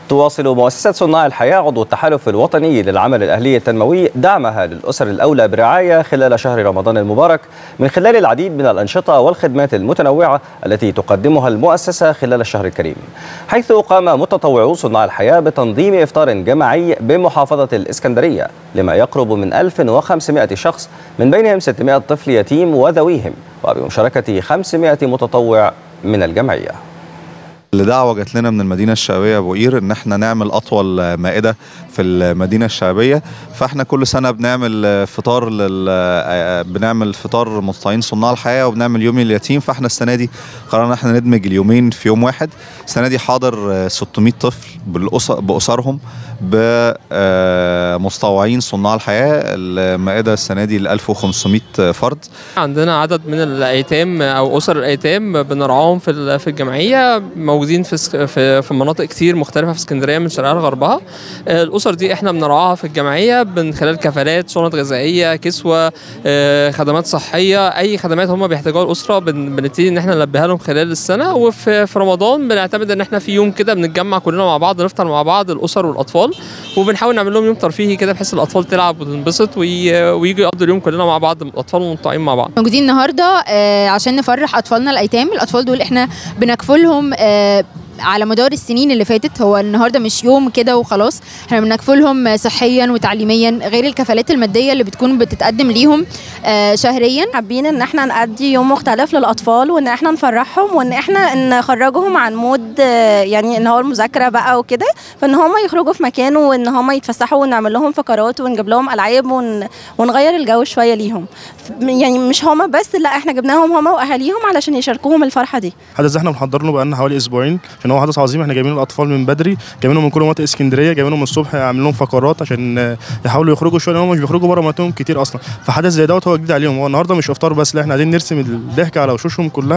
تواصل مؤسسة صناع الحياة عضو التحالف الوطني للعمل الأهلي التنموي دعمها للأسر الأولى برعاية خلال شهر رمضان المبارك من خلال العديد من الأنشطة والخدمات المتنوعة التي تقدمها المؤسسة خلال الشهر الكريم حيث قام متطوعو صناع الحياة بتنظيم إفطار جماعي بمحافظة الإسكندرية لما يقرب من 1500 شخص من بينهم 600 طفل يتيم وذويهم وبمشاركة 500 متطوع من الجمعيه الدعوه جات لنا من المدينه الشعبيه ابو قير ان احنا نعمل اطول مائده في المدينه الشعبيه فاحنا كل سنه بنعمل فطار لل بنعمل فطار مستطيعين صناع الحياه وبنعمل يوم اليتيم فاحنا السنه دي قررنا احنا ندمج اليومين في يوم واحد السنه دي حاضر 600 طفل بالأسر باسرهم بمستطوعين صناع الحياه المائده السنه دي ل 1500 فرد عندنا عدد من الايتام او اسر الايتام بنرعاهم في في الجمعيه موجودين في في في مناطق كتير مختلفه في اسكندريه من شرقها لغربها الاسر دي احنا بنرعاها في الجمعيه من خلال كفالات شنط غذائيه كسوه خدمات صحيه اي خدمات هم بيحتاجوها الاسره بنبتدي ان احنا نلبيها لهم خلال السنه وفي في رمضان بنعتمد ان احنا في يوم كده بنتجمع كلنا مع بعض نفطر مع بعض الاسر والاطفال وبنحاول نعمل لهم يوم ترفيهي كده بحيث الاطفال تلعب وتنبسط ويجوا يقضوا اليوم كلنا مع بعض الاطفال منطقين مع بعض موجودين النهارده عشان نفرح اطفالنا الايتام الاطفال دول احنا بنكفلهم على مدار السنين اللي فاتت هو النهارده مش يوم كده وخلاص احنا بنكفلهم صحيا وتعليميا غير الكفالات الماديه اللي بتكون بتتقدم ليهم شهريا حابين ان احنا نأدي يوم مختلف للاطفال وان احنا نفرحهم وان احنا نخرجهم عن مود يعني ان هو المذاكره بقى وكده فان هم يخرجوا في مكان وان هم يتفسحوا ونعمل لهم فقرات ونجيب لهم العاب ون... ونغير الجو شويه ليهم يعني مش هم بس لا احنا جبناهم هم واهاليهم علشان يشاركوهم الفرحه دي حدث احنا محضر له بقالنا حوالي اسبوعين عشان هو حدث عظيم احنا جايبين الاطفال من بدري جايبينهم من كل مناطق اسكندريه جايبينهم من الصبح عاملين لهم فقرات عشان يحاولوا يخرجوا شويه هم مش بيخرجوا بره مناطقهم كتير اصلا فحدث زي دوت هو جديد عليهم هو النهارده مش افطار بس لا احنا عايزين نرسم الضحكه على وشوشهم كلها